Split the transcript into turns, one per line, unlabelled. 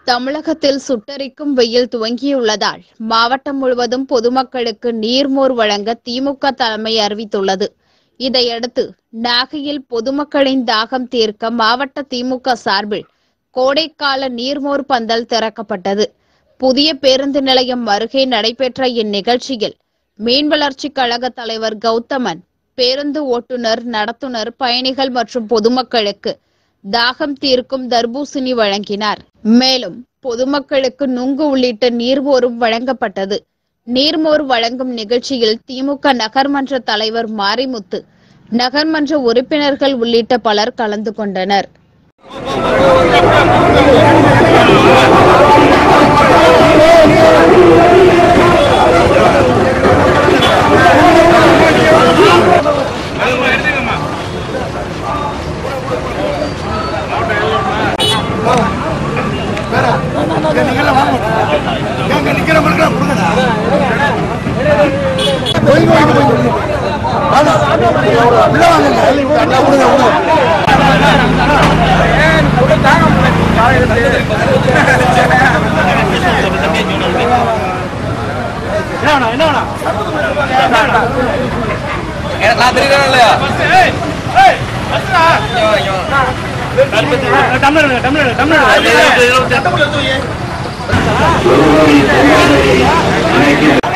தமிழகத்தில் சுட்டெரிக்கும் வெயில் துவங்கியுள்ளதால் மாவட்டம் முழுவதும் பொதுமக்களுக்கு நீர்மோர் வழங்க திமுக தலைமை அறிவித்துள்ளது இதையடுத்து நாகையில் பொதுமக்களின் தாகம் தீர்க்க மாவட்ட திமுக சார்பில் கோடைக்கால நீர்மோர் பந்தல் திறக்கப்பட்டது புதிய பேருந்து நிலையம் அருகே நடைபெற்ற இந்நிகழ்ச்சியில் மீன்வளர்ச்சிக் கழக தலைவர் கௌதமன் பேருந்து ஓட்டுநர் நடத்துனர் பயணிகள் மற்றும் பொதுமக்களுக்கு தாகம் தீர்க்கும் தர்பூசணி வழங்கினார் மேலும் பொதுமக்களுக்கு நுங்கு உள்ளிட்ட நீர்மோரும் வழங்கப்பட்டது நீர்மோர் வழங்கும் நிகழ்ச்சியில் திமுக நகர்மன்ற தலைவர் மாரிமுத்து நகர்மன்ற உறுப்பினர்கள் உள்ளிட்ட பலர் கலந்து கொண்டனர்
எனக்கு நான் தெரியறேன் இல்லையா
டம்ளர்